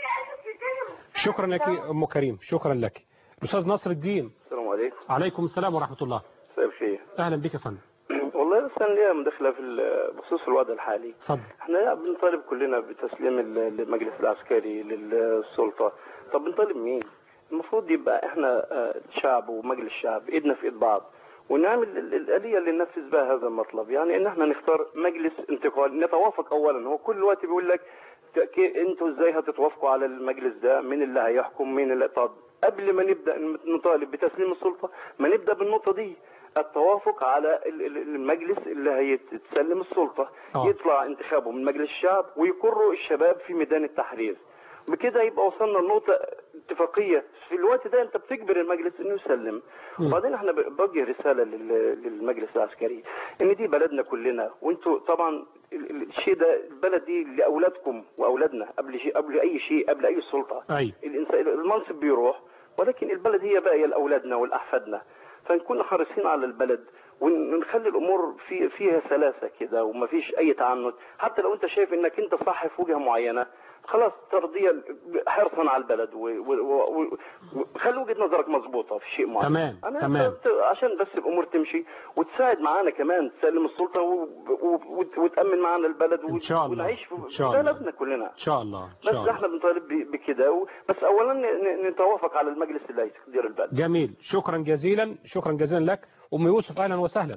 شكرا لك ام كريم شكرا لك الاستاذ نصر الدين السلام عليكم عليكم السلام ورحمه الله مساء الخير اهلا بك يا فندم والله بس انا ليا مداخله في ال- بخصوص الوضع الحالي اتفضل احنا بنطالب كلنا بتسليم ال- المجلس العسكري للسلطه طب بنطالب مين المفروض يبقى احنا آه، شعب ومجلس شعب ايدنا في ايد بعض ونعمل ال- الآلية اللي ننفذ بها هذا المطلب يعني ان احنا نختار مجلس انتقال نتوافق اولا هو كل وقت بيقول لك ك- كي- انتوا ازاي هتتوافقوا على المجلس ده مين اللي هيحكم مين اللي طب قبل ما نبدا نطالب بتسليم السلطه ما نبدا بالنقطه دي التوافق على ال- ال- المجلس اللي هيتسلم السلطه آه. يطلع انتخابه من مجلس الشعب ويقروا الشباب في ميدان التحرير بكده يبقى وصلنا لنقطة اتفاقية في الوقت ده انت بتجبر المجلس انه يسلم مم. وبعدين احنا ب- بوجه رسالة لل- للمجلس العسكري ان دي بلدنا كلنا وانتوا طبعا ال- ال- الشيء ده البلد دي لاولادكم واولادنا قبل شيء قبل اي شيء قبل اي سلطة ايوه الانسان المنصب بيروح ولكن البلد هي باقيه لاولادنا ولاحفادنا فنكون حريصين على البلد ونخلي الامور في فيها سلاسه كده وما فيش اي تعنت حتى لو انت شايف انك انت صح في وجهه معينه خلاص ترضيا حرصا على البلد وخلي وجهه نظرك مظبوطه في شيء معين تمام، أنا تمام. ت- عشان بس الامور تمشي وتساعد معانا كمان تسلم السلطه و... و... وت- وتامن معانا البلد إن شاء الله. ونعيش في إن شاء الله. بلدنا كلنا ان شاء الله ان بس شاء الله احنا بنطالب ب- بكده و- بس اولا ن- ن- نتوافق على المجلس اللي هيدير البلد جميل شكرا جزيلا شكرا جزيلا لك ام يوسف اهلا وسهلا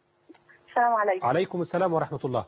السلام عليكم عليكم السلام ورحمه الله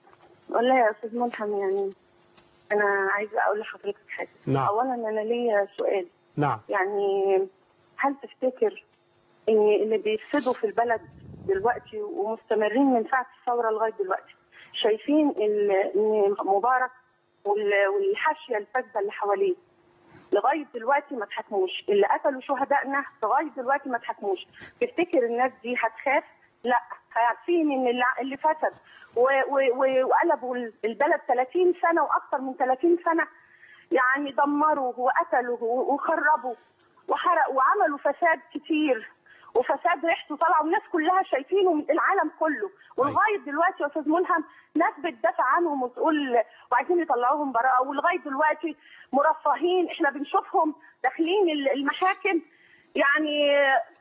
والله يا استاذ ملحم يعني انا عايزه اقول لحضرتك حاجه نعم. اولا انا ليا سؤال نعم يعني هل تفتكر ان اللي بيفسدوا في البلد دلوقتي ومستمرين من ساعه الثوره لغايه دلوقتي شايفين ال- ان مبارك وال- والحاشيه الفاسده اللي حواليه لغايه دلوقتي ما اتحكموش اللي قتلوا شهدائنا لغايه دلوقتي ما اتحكموش تفتكر الناس دي هتخاف لا عارفين ان اللي, اللي فسد و- و- و- وقلبوا البلد 30 سنه واكثر من 30 سنه يعني دمروا وقتلوا وخربوا وحرقوا وعملوا فساد كتير وفساد ريحته طالعه والناس كلها شايفينه من العالم كله ولغايه دلوقتي يا استاذ ملهم ناس بتدافع عنهم وتقول وعايزين يطلعوهم براءه ولغايه دلوقتي مرفهين احنا بنشوفهم داخلين ال- المحاكم يعني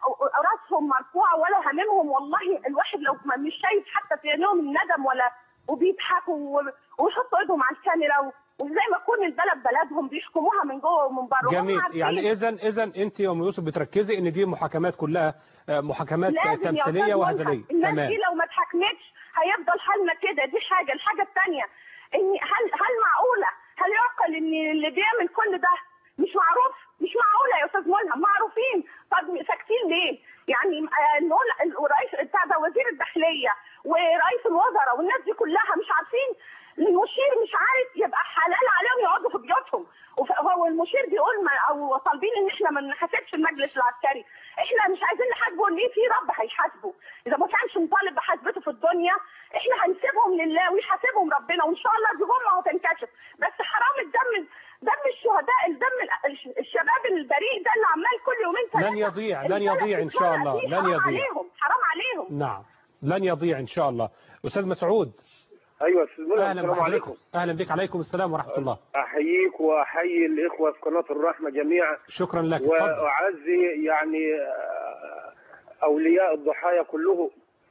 راسهم مرفوعه ولا هممهم والله الواحد لو ما- مش شايف حتى في عينيهم الندم ولا وبيضحكوا و- ويحطوا ايدهم على الكاميرا و- وزي ما تكون البلد بلدهم بيحكموها من جوه ومن بره وهم جميل عارفين. يعني اذا اذا انت يا ام يوسف بتركزي ان دي محاكمات كلها آه، محاكمات لازم يا تمثيليه أستاذ وهزليه ملحم. الناس تمام دي لو ما اتحكمتش هيفضل حالنا كده دي حاجه الحاجه الثانيه ان هل هل معقوله هل يعقل ان اللي بيعمل كل ده مش معروف مش معقوله يا استاذ ملهم معروفين طب ساكتين ليه يعني آه، نقول الرئيس بتاع ده وزير الداخليه ورئيس الوزراء والناس دي كلها مش عارفين المشير مش عارف يبقى حلال عليهم يقعدوا في بيوتهم وف- هو المشير بيقول ما او طالبين ان احنا ما نحاسبش المجلس العسكري احنا مش عايزين نحاسبه ليه في رب هيحاسبه اذا ما كانش مطالب بحاسبته في الدنيا احنا هنسيبهم لله ويحاسبهم ربنا وان شاء الله دي جمله هتنكشف بس حرام الدم دم الشهداء الدم ال- الش- الشباب البريء ده اللي عمال كل يومين لن ثلاثة يضيع لن البلد يضيع ان شاء بتتولع الله فيه. لن حرام يضيع عليهم حرام عليهم نعم لن يضيع ان شاء الله استاذ مسعود ايوه استاذ ملهم اهلا السلام عليكم بحضرتك اهلا بك عليكم السلام ورحمه الله احييك واحيي الاخوه في قناه الرحمه جميعا شكرا لك اتفضل واعزي يعني آه، اولياء الضحايا كلهم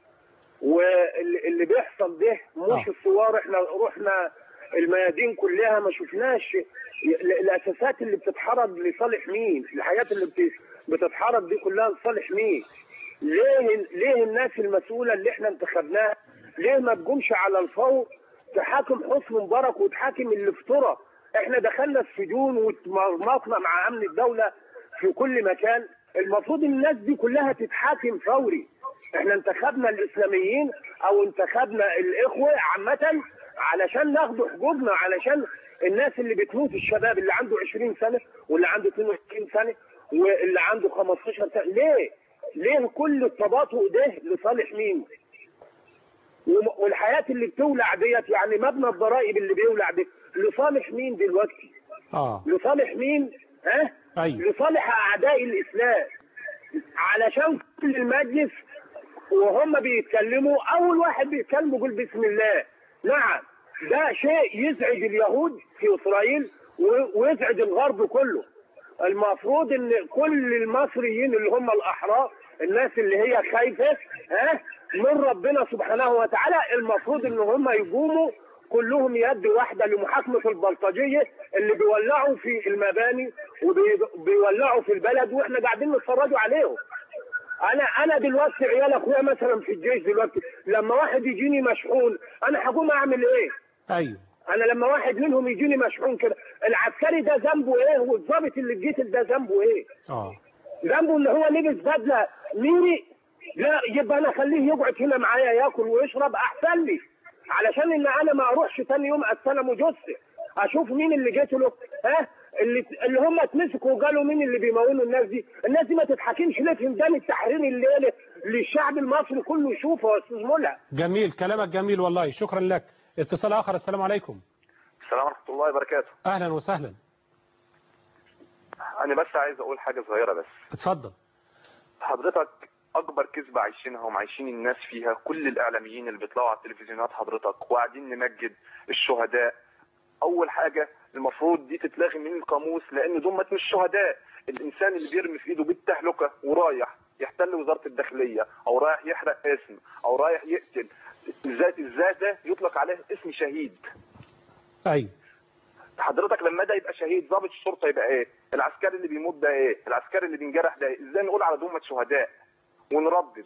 واللي بيحصل ده مش آه. الصور احنا رحنا الميادين كلها ما شفناش ال- الاساسات اللي بتتحرك لصالح مين الحاجات اللي بت- بتتحرك دي كلها لصالح مين ليه ليه الناس المسؤوله اللي احنا انتخبناها ليه ما تقومش على الفور تحاكم حسني مبارك وتحاكم اللي افترى احنا دخلنا السجون واتمرمطنا مع امن الدوله في كل مكان المفروض الناس دي كلها تتحاكم فوري احنا انتخبنا الاسلاميين او انتخبنا الاخوه عامه علشان ناخد حقوقنا علشان الناس اللي بتموت الشباب اللي عنده 20 سنه واللي عنده 22 سنه واللي عنده 15 سنه ليه؟ ليه كل التباطؤ ده لصالح مين؟ وم- والحياه اللي بتولع ديت يعني مبنى الضرائب اللي بيولع ده لصالح مين دلوقتي؟ اه لصالح مين؟ ها؟ ايوه لصالح اعداء الاسلام علشان كل المجلس وهم بيتكلموا اول واحد بيتكلم يقول بسم الله نعم ده شيء يزعج اليهود في اسرائيل و- ويزعج الغرب كله المفروض ان كل المصريين اللي هم الاحرار الناس اللي هي خايفه ها من ربنا سبحانه وتعالى المفروض ان هم يقوموا كلهم يد واحده لمحاكمه البلطجيه اللي بيولعوا في المباني وبيولعوا في البلد واحنا قاعدين نتفرجوا عليهم انا انا دلوقتي عيال اخويا مثلا في الجيش دلوقتي لما واحد يجيني مشحون انا هقوم اعمل ايه؟ ايوه انا لما واحد منهم يجيني مشحون كده العسكري ده ذنبه ايه والضابط اللي في جيت ده ذنبه ايه؟ اه ذنبه ان هو لبس بدله ميري لا يبقى انا اخليه يقعد هنا معايا ياكل ويشرب احسن لي علشان ان انا ما اروحش تاني يوم استلم جثه اشوف مين اللي جيت له ها اللي اللي هم اتمسكوا وقالوا مين اللي بيمولوا الناس دي الناس دي ما تتحاكمش ليه في ميدان التحرير الليله للشعب المصري كله يشوفه يا استاذ مولع جميل كلامك جميل والله شكرا لك اتصال اخر السلام عليكم السلام ورحمة الله وبركاته اهلا وسهلا أنا بس عايز أقول حاجة صغيرة بس اتفضل حضرتك أكبر كذبة عايشينها ومعيشين الناس فيها كل الإعلاميين اللي بيطلعوا على التلفزيونات حضرتك وقاعدين نمجد الشهداء أول حاجة المفروض دي تتلغي من القاموس لأن دول مش شهداء الإنسان اللي بيرمي في إيده بالتهلكة ورايح يحتل وزارة الداخلية أو رايح يحرق اسم أو رايح يقتل الذات الذات ده يطلق عليه اسم شهيد ايوه حضرتك لما ده يبقى شهيد ضابط الشرطه يبقى ايه؟ العسكري اللي بيموت ده ايه؟ العسكري اللي بينجرح ده ايه؟ ازاي نقول على دول شهداء ونردد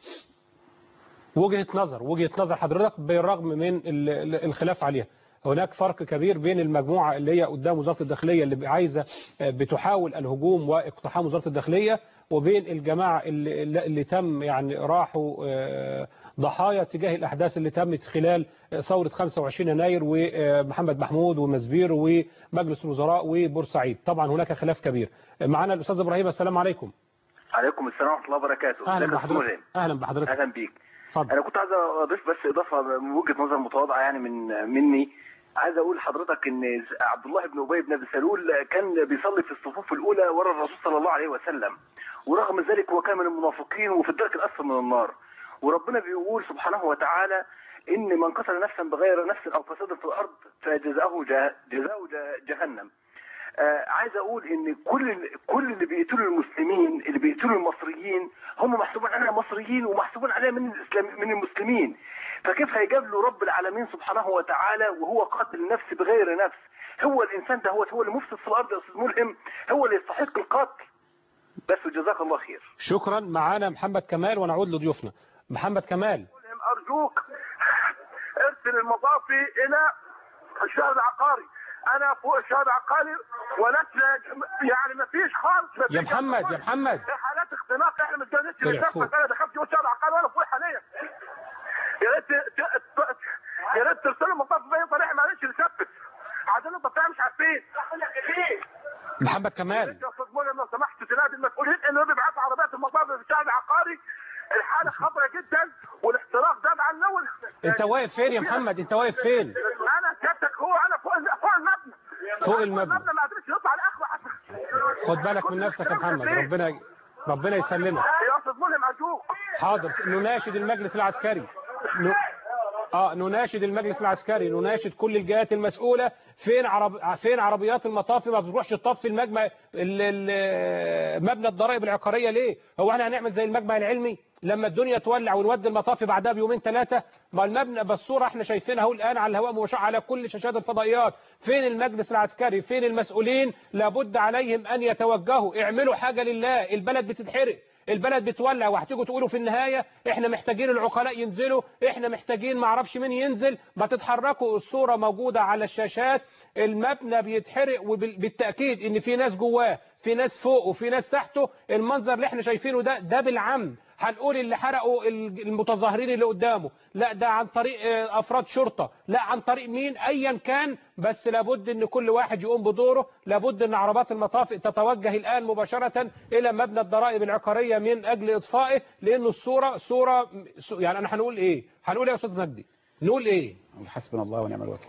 وجهة نظر وجهة نظر حضرتك بالرغم من ال- ال- الخلاف عليها هناك فرق كبير بين المجموعة اللي هي قدام وزارة الداخلية اللي عايزة آه، بتحاول الهجوم واقتحام وزارة الداخلية وبين الجماعة اللي, اللي اللي تم يعني راحوا آه، ضحايا تجاه الأحداث اللي تمت خلال آه، ثورة 25 يناير ومحمد محمود ومزبير ومجلس الوزراء وبورسعيد طبعا هناك خلاف كبير معنا الأستاذ إبراهيم السلام عليكم عليكم السلام ورحمه الله وبركاته أهلا ازيك يا أستاذ بحضرتك ملهم؟ أهلا بحضرتك اهلا بيك اتفضل. انا كنت عايز اضيف بس اضافه من وجهه نظر متواضعه يعني من مني عايز اقول لحضرتك ان عبد الله بن ابي بن ابي سلول كان بيصلي في الصفوف الاولى ورا الرسول صلى الله عليه وسلم ورغم ذلك هو كان من المنافقين وفي الدرك الاسفل من النار وربنا بيقول سبحانه وتعالى ان من قتل نفسا بغير نفس او فساد في الارض فجزاؤه جه- جزاؤه جه- جهنم آه عايز اقول ان كل كل اللي بيقتلوا المسلمين اللي بيقتلوا المصريين هم محسوبين علينا مصريين ومحسوبين علينا من الاسلام من المسلمين فكيف هيجابلوا رب العالمين سبحانه وتعالى وهو قاتل النفس بغير نفس هو الانسان ده هو هو اللي مفسد في الارض يا استاذ ملهم هو اللي يستحق القتل بس جزاك الله خير شكرا معانا محمد كمال ونعود لضيوفنا محمد كمال ارجوك ارسل المضافي الى الشهر العقاري انا فوق الشهر العقاري ونتلج يعني ما فيش خالص ما يا فيش محمد يا محمد حالات اختناق احنا مش جايين طلع نشتري فوق. انا دخلت جوه الشهر العقاري وانا فوق حاليا يا ريت ت- ت- يا ريت ترسلوا المضاف باي طريقه معلش نثبت عايزين نطلع مش عارفين محمد كمال يا استاذ مولى لو سمحت تنادي المسؤولين انه بيبعتوا عربيات المضاف في الشارع العقاري الحاله خطره جدا والاحتراق زاد عن الاول انت واقف فين يا محمد انت واقف فين انا سيادتك هو انا فوق فوق المبنى فوق المبنى المبنى ما قدرش يطلع لاخره حتى خد بالك من نفسك يا محمد ربنا ربنا يسلمك يا استاذ ملهم ارجوك حاضر نناشد المجلس العسكري ن... اه نناشد المجلس العسكري نناشد كل الجهات المسؤولة فين عرب... فين عربيات المطافي ما بتروحش تطفي المجمع ال... ال... مبنى الضرائب العقارية ليه هو احنا هنعمل زي المجمع العلمي لما الدنيا تولع ونودي المطافي بعدها بيومين ثلاثة ما المبنى بالصورة احنا شايفينها اهو الآن على الهواء مباشر على كل شاشات الفضائيات فين المجلس العسكري فين المسؤولين لابد عليهم أن يتوجهوا اعملوا حاجة لله البلد بتتحرق البلد بتولع وهتيجوا تقولوا في النهاية احنا محتاجين العقلاء ينزلوا احنا محتاجين معرفش مين ينزل ما تتحركوا الصورة موجودة على الشاشات المبنى بيتحرق وبالتأكيد ان في ناس جواه في ناس فوق وفي ناس تحته المنظر اللي احنا شايفينه ده ده بالعمد هنقول اللي حرقوا المتظاهرين اللي قدامه لا ده عن طريق آه، افراد شرطه لا عن طريق مين ايا كان بس لابد ان كل واحد يقوم بدوره لابد ان عربات المطافئ تتوجه الان مباشره الى مبنى الضرائب العقاريه من اجل اطفائه لانه الصوره صوره يعني انا هنقول ايه هنقول ايه يا استاذ مجدي نقول ايه حسبنا الله ونعم الوكيل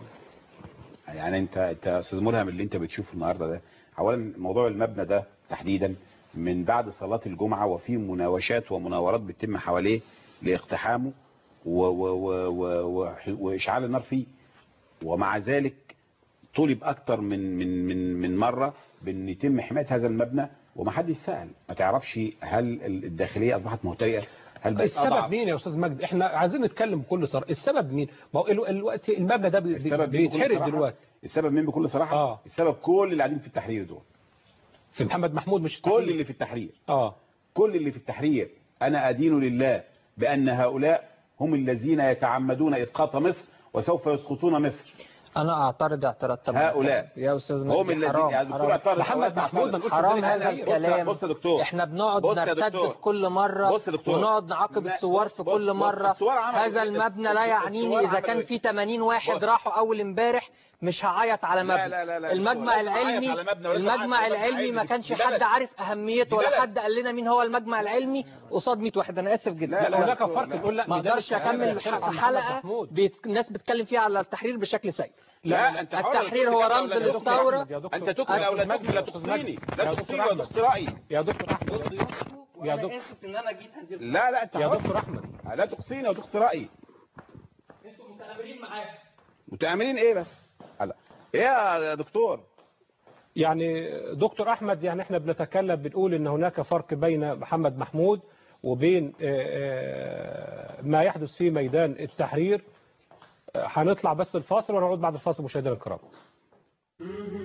يعني انت انت يا استاذ ملهم اللي انت بتشوفه النهارده ده اولا موضوع المبنى ده تحديدا من بعد صلاة الجمعة وفي مناوشات ومناورات بتتم حواليه لاقتحامه و و و و و واشعال النار فيه ومع ذلك طلب اكتر من من من من مرة بان يتم حماية هذا المبنى ومحدش سأل ما تعرفش هل الداخلية اصبحت مهترئة هل بقت السبب أضعف؟ مين يا استاذ مجدي احنا عايزين نتكلم بكل صراحه السبب مين ما هو الو- الوقت المبنى ده بي- السبب مين بكل بيتحرق صراحة؟ دلوقتي السبب مين بكل صراحة اه السبب كل اللي قاعدين في التحرير دول في محمد محمود مش كل اللي في التحرير اه كل اللي في التحرير انا ادين لله بان هؤلاء هم الذين يتعمدون اسقاط مصر وسوف يسقطون مصر انا اعترض اعتراض تمام هؤلاء يا استاذ هم مجدي الذين حرام يعني دكتور حرام. اعترض محمد أو محمود اعترض. حرام هذا بص- الكلام بص يا دكتور احنا بنقعد بص يا نرتد دكتور. في كل مرة بص يا دكتور. ونقعد نعاقب لا، الثوار في بص- كل بص- مرة الثوار عملوا هذا إيه؟ المبنى لا الثوار يعنيني اذا عملوا كان إيه؟ في 80 واحد بص. راحوا اول امبارح مش هعيط على لا، مبنى لا، لا، لا، المجمع لازم أعيط العلمي على مبنى ولازم المجمع أعيط على مبنى العلمي ما عادي. كانش دي حد بلد. عارف اهميته دي ولا بلد. حد قال لنا مين هو المجمع العلمي قصاد 100 واحد انا اسف جدا لا، لا، هناك فرق تقول لا، ما ده اقدرش مش- لا، اكمل لا، في محمد حلقه محمود. بيت- الناس بتتكلم فيها على التحرير بشكل سيء لا انت حر التحرير هو رمز للثوره انت تكمل او لا تكمل لا تقصيني لا تقصيني ولا تقصي رايي يا دكتور احمد يا دكتور اسف ان انا جيت هذه لا لا انت يا حر. دكتور احمد لا تقصيني وتقصي رايي انتوا متآمرين معايا متآمرين ايه بس هلا ايه يا دكتور يعني دكتور احمد يعني احنا بنتكلم بنقول ان هناك فرق بين محمد محمود وبين آه، آه، ما يحدث في ميدان التحرير آه، هنطلع بس الفاصل ونعود بعد الفاصل مشاهدينا الكرام